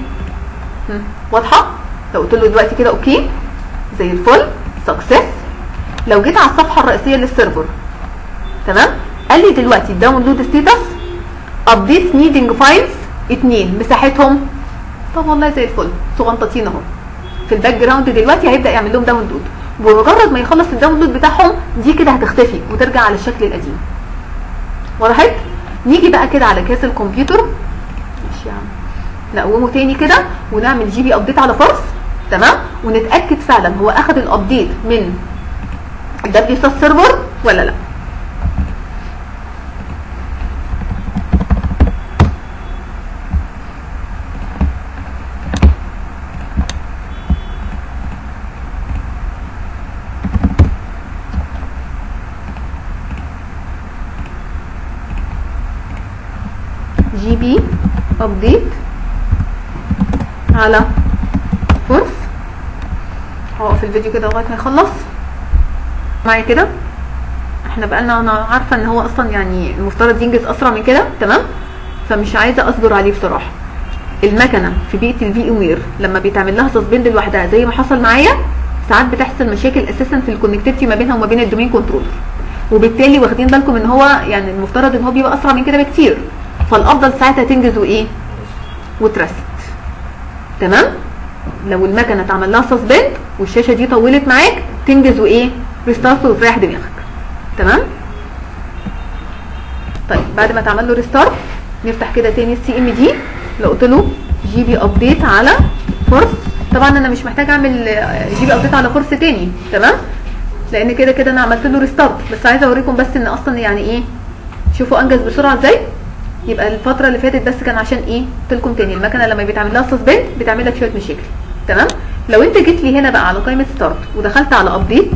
واضحه لو قلت له دلوقتي كده اوكي زي الفل سكسس لو جيت على الصفحه الرئيسيه للسيرفر تمام قال لي دلوقتي الداونلود ستيتس ابديت نيدنج فايلز اتنين مساحتهم طب والله زي الفل صغنطتين اهو في الباك جراوند دلوقتي هيبدا يعمل لهم داونلود ومجرد ما يخلص الداونلود بتاعهم دي كده هتختفي وترجع على الشكل القديم وضحت نيجي بقى كده على كاس الكمبيوتر ماشي يا عم نقومه تاني كده ونعمل جي بي ابديت على فورس تمام ونتاكد فعلا هو اخذ الابديت من الدبليو ساس سيرفر ولا لا جي بي ابديت على فورس هوقف الفيديو كده لغايه ما يخلص معايا كده احنا بقالنا انا عارفه ان هو اصلا يعني المفترض ينجز اسرع من كده تمام فمش عايزه اصبر عليه بصراحه المكنه في بيئه الفي ام وير لما بيتعمل لها سسبند لوحدها زي ما حصل معايا ساعات بتحصل مشاكل اساسا في الكونكتيفيتي ما بينها وما بين الدومين كنترولر وبالتالي واخدين بالكم ان هو يعني المفترض ان هو بيبقى اسرع من كده بكتير فالافضل ساعتها تنجز وايه وترست تمام لو المكنه اتعمل لها سسبند والشاشه دي طولت معاك تنجز وايه ريستارت وتريح دماغك تمام طيب بعد ما تعمل له ريستارت نفتح كده تاني السي ام دي لو قلت له جي بي ابديت على فورس طبعا انا مش محتاج اعمل جي بي ابديت على فورس تاني تمام لان كده كده انا عملت له ريستارت بس عايزه اوريكم بس ان اصلا يعني ايه شوفوا انجز بسرعه ازاي يبقى الفتره اللي فاتت بس كان عشان ايه قلت لكم تاني المكنه لما بيتعمل لها سسبند بتعمل لك شويه مشاكل تمام لو انت جيت لي هنا بقى على قائمه ستارت ودخلت على ابديت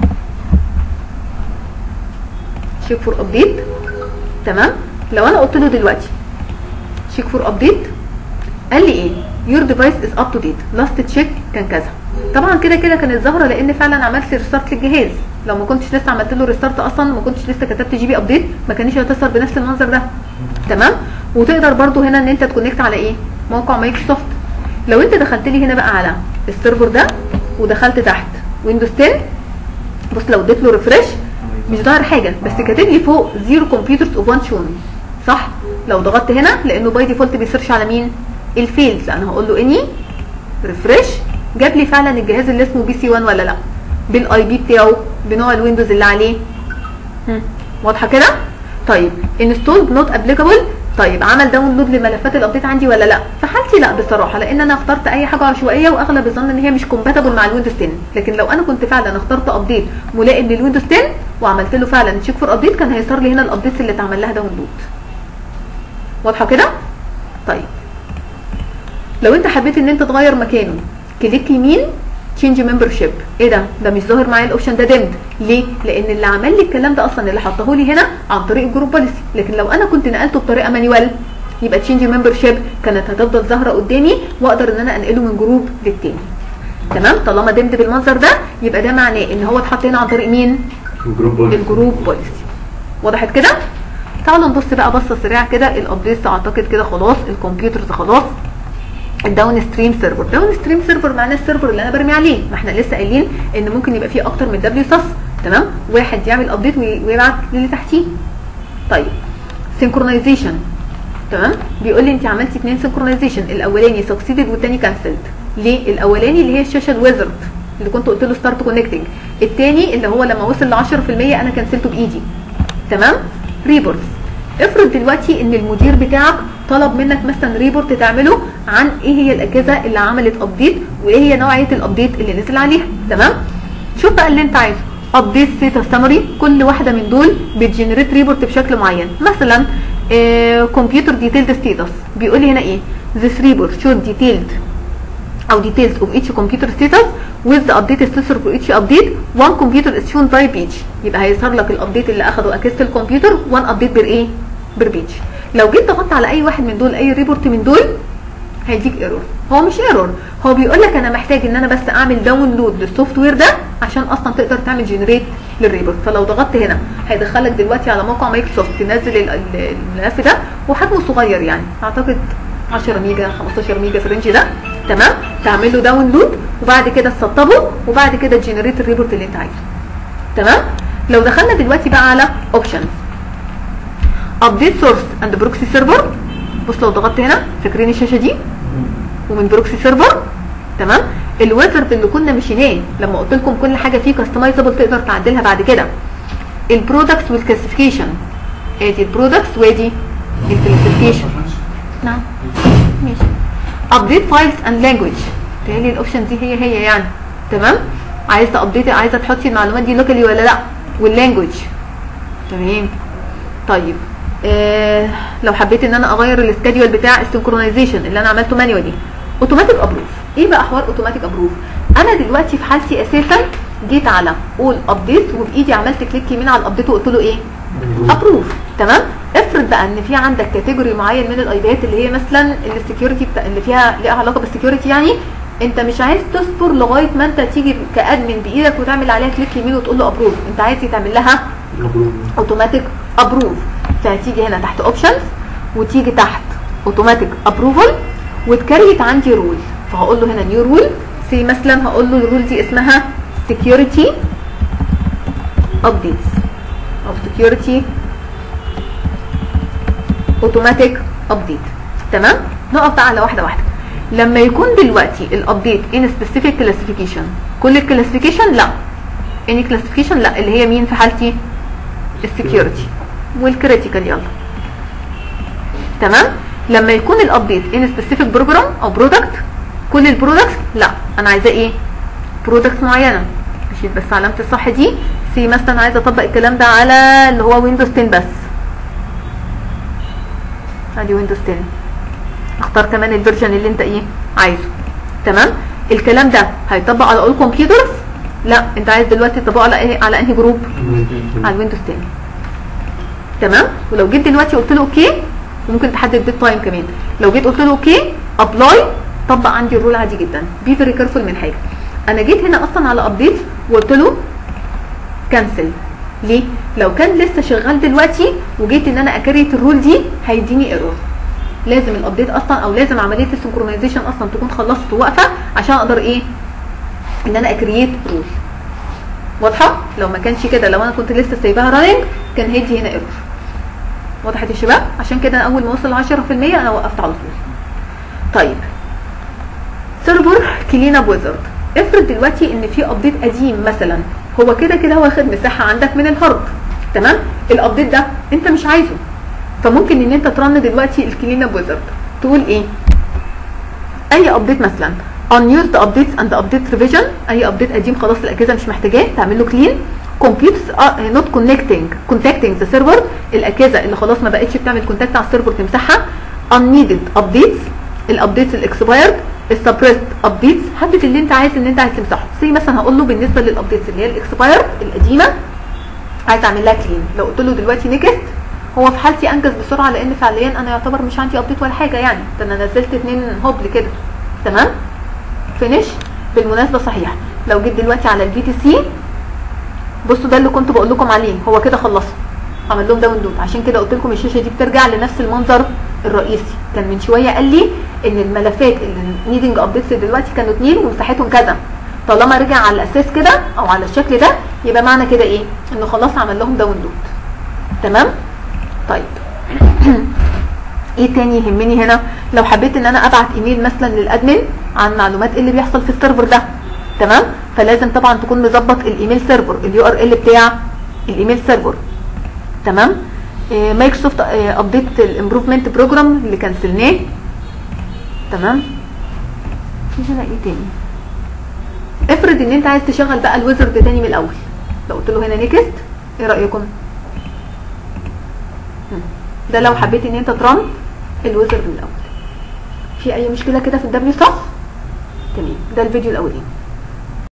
شيك فور ابديت تمام لو انا قلت له دلوقتي شيك فور ابديت قال لي ايه يور ديفايس از اب تو ديت لاست تشيك كان كذا طبعا كده كده كانت ظاهره لان فعلا عملت ريستارت للجهاز لو ما كنتش لسه عملت له ريستارت اصلا ما كنتش لسه كتبت جي بي ابديت ما كانش هتظهر بنفس المنظر ده تمام وتقدر برضو هنا ان انت تكونكت على ايه موقع مايكروسوفت لو انت دخلت لي هنا بقى على السيرفر ده ودخلت تحت ويندوز 10 بص لو اديت له ريفرش مش ظاهر حاجه بس كاتب لي فوق زيرو كمبيوترز اوف وان شون صح لو ضغطت هنا لانه باي ديفولت بيسيرش على مين الفيلد انا هقول له اني ريفرش جاب لي فعلا الجهاز اللي اسمه بي سي 1 ولا لا بالاي بي بتاعه بنوع الويندوز اللي عليه هم، واضحه كده طيب انستول نوت ابليكابل طيب عمل داونلود لملفات الابديت عندي ولا لا في حالتي لا بصراحه لان انا اخترت اي حاجه عشوائيه واغلب الظن ان هي مش كومباتبل مع الويندوز 10 لكن لو انا كنت فعلا اخترت ابديت ملائم للويندوز 10 وعملت له فعلا تشيك فور ابديت كان هيظهر لي هنا الابديتس اللي اتعمل لها داونلود واضحه كده طيب لو انت حبيت ان انت تغير مكانه كليك يمين تشينج ممبر شيب ايه ده ده مش ظاهر معايا الاوبشن ده دمد ليه لان اللي عمل لي الكلام ده اصلا اللي حطه لي هنا عن طريق الجروب بوليسي لكن لو انا كنت نقلته بطريقه مانيوال يبقى تشينج ممبر شيب كانت هتفضل ظاهره قدامي واقدر ان انا انقله من جروب للتاني تمام طالما دمد بالمنظر ده يبقى ده معناه ان هو اتحط هنا عن طريق مين الجروب الجروب بوليسي وضحت كده تعالوا نبص بقى بصه سريعه كده الابديتس اعتقد كده خلاص الكمبيوترز خلاص الداون ستريم سيرفر داون ستريم سيرفر معناه السيرفر اللي انا برمي عليه ما احنا لسه قايلين ان ممكن يبقى فيه اكتر من دبليو ساس تمام واحد يعمل ابديت ويبعت للي تحتيه طيب سينكرونايزيشن تمام بيقول لي انت عملتي اثنين سينكرونايزيشن الاولاني سكسيدد والثاني كانسلد ليه الاولاني اللي هي الشاشه الويزرد اللي كنت قلت له ستارت كونكتنج الثاني اللي هو لما وصل ل 10% انا كنسلته بايدي تمام ريبورتس افرض دلوقتي ان المدير بتاعك طلب منك مثلا ريبورت تعمله عن ايه هي الاجهزه اللي عملت ابديت وايه هي نوعيه الابديت اللي نزل عليها تمام شوف بقى اللي انت عايزه ابديت ستيتس سمري كل واحده من دول بتجنريت ريبورت بشكل معين مثلا كمبيوتر ديتيلد ستيتس بيقول لي هنا ايه this report showed detailed او details of each computer status with the update status for each update one computer is shown by page يبقى هيظهر لك الابديت اللي اخده اجهزه الكمبيوتر one update بير ايه بير بيج لو جيت ضغطت على اي واحد من دول اي ريبورت من دول هيديك ايرور هو مش ايرور هو بيقول لك انا محتاج ان انا بس اعمل داونلود للسوفت وير ده عشان اصلا تقدر تعمل جنريت للريبورت فلو ضغطت هنا هيدخلك دلوقتي على موقع مايكروسوفت تنزل ال- ال- الملف ده وحجمه صغير يعني اعتقد 10 ميجا 15 ميجا في الرينج ده تمام تعمل له داونلود وبعد كده تسطبه وبعد كده تجنريت الريبورت اللي انت عايزه تمام لو دخلنا دلوقتي بقى على اوبشنز ابديت سورس اند بروكسي سيرفر بص لو ضغطت هنا فاكرين الشاشه دي ومن بروكسي سيرفر تمام الويزرد اللي كنا مشيناه لما قلت لكم كل حاجه فيه كاستمايزابل تقدر تعدلها بعد كده البرودكتس والكلاسيفيكيشن ادي البرودكتس وادي الكلاسيفيكيشن نعم ماشي ابديت فايلز اند لانجويج تهيألي الاوبشن دي هي هي يعني تمام عايزه تابديت عايزه تحطي المعلومات دي لوكالي ولا لا واللانجويج تمام طيب آه لو حبيت ان انا اغير السكادول بتاع السنكرونايزيشن اللي انا عملته مانيوالي اوتوماتيك ابروف ايه بقى حوار اوتوماتيك ابروف انا دلوقتي في حالتي اساسا جيت على اول ابديت وبايدي عملت كليك يمين على الابديت وقلت له ايه ابروف تمام افرض بقى ان في عندك كاتيجوري معين من الايباد اللي هي مثلا السكيورتي بتاع اللي فيها ليها علاقه بالسكيورتي يعني انت مش عايز تصبر لغايه ما انت تيجي كادمن بايدك وتعمل عليها كليك يمين وتقول له ابروف انت عايز تعمل لها اوتوماتيك ابروف فهتيجي هنا تحت اوبشنز وتيجي تحت اوتوماتيك ابروفل وتكريت عندي رول فهقول له هنا نيو رول سي مثلا هقول له الرول دي اسمها security updates او security automatic update تمام نقف بقى على واحده واحده لما يكون دلوقتي الابديت in specific classification كل الكلاسيفيكيشن لا any classification لا اللي هي مين في حالتي السكيورتي والكريتيكال يلا تمام لما يكون الابديت ان سبيسيفيك بروجرام او برودكت كل البرودكتس لا انا عايزاه ايه برودكتس معينه مشيت بس علامه الصح دي سي مثلا عايزه اطبق الكلام ده على اللي هو ويندوز 10 بس ادي ويندوز 10 اختار كمان الفيرجن اللي انت ايه عايزه تمام الكلام ده هيطبق على اول كمبيوترز لا انت عايز دلوقتي تطبقه على ايه على انهي جروب على الويندوز 10 تمام ولو جيت دلوقتي قلت له اوكي وممكن تحدد بيت تايم كمان لو جيت قلت له اوكي ابلاي طبق عندي الرول عادي جدا بي فيري كيرفول من حاجه انا جيت هنا اصلا على ابديت وقلت له كنسل ليه لو كان لسه شغال دلوقتي وجيت ان انا اكريت الرول دي هيديني ايرور لازم الابديت اصلا او لازم عمليه السنكرونايزيشن اصلا تكون خلصت وواقفه عشان اقدر ايه ان انا اكريت رول واضحه لو ما كانش كده لو انا كنت لسه سايباها راننج كان هيدي هنا ايرور وضحت يا شباب عشان كده اول ما وصل 10% انا وقفت على طول طيب سيرفر كلين اب ويزرد افرض دلوقتي ان في ابديت قديم مثلا هو كده كده واخد مساحه عندك من الهارد تمام الابديت ده انت مش عايزه فممكن ان انت ترن دلوقتي الكلين اب ويزرد تقول ايه اي ابديت مثلا unused updates and update revision اي ابديت قديم خلاص الاجهزه مش محتاجاه تعمل له كلين computers are not connecting contacting the server الاجهزه اللي خلاص ما بقتش بتعمل كونتاكت على السيرفر تمسحها unneeded updates الابديتس الاكسبايرد السبريست ابديتس حدد اللي انت عايز ان انت عايز تمسحه زي مثلا هقول له بالنسبه للابديتس اللي هي الاكسبايرد القديمه عايز اعمل لها كلين لو قلت له دلوقتي نيكست هو في حالتي انجز بسرعه لان فعليا انا يعتبر مش عندي ابديت ولا حاجه يعني ده انا نزلت اتنين هوبل كده تمام فينيش بالمناسبه صحيح لو جيت دلوقتي على البي تي سي بصوا ده اللي كنت بقول لكم عليه هو كده خلصوا عمل لهم داونلود عشان كده قلت لكم الشاشه دي بترجع لنفس المنظر الرئيسي كان من شويه قال لي ان الملفات اللي نيدنج ابديتس دلوقتي كانوا اتنين ومساحتهم كذا طالما رجع على الاساس كده او على الشكل ده يبقى معنى كده ايه انه خلاص عمل لهم داونلود تمام طيب ايه تاني يهمني هنا لو حبيت ان انا ابعت ايميل مثلا للادمن عن معلومات ايه اللي بيحصل في السيرفر ده تمام فلازم طبعا تكون مظبط الايميل سيرفر اليو ار ال بتاع الايميل سيرفر تمام إيه مايكروسوفت إيه ابديت الامبروفمنت بروجرام اللي كنسلناه تمام في هنا ايه تاني افرض ان انت عايز تشغل بقى الويزرد تاني من الاول لو قلت له هنا نيكست ايه رايكم ده لو حبيت ان انت ترن الويزرد من الاول في اي مشكله كده في الدبليو صح تمام ده الفيديو الاولاني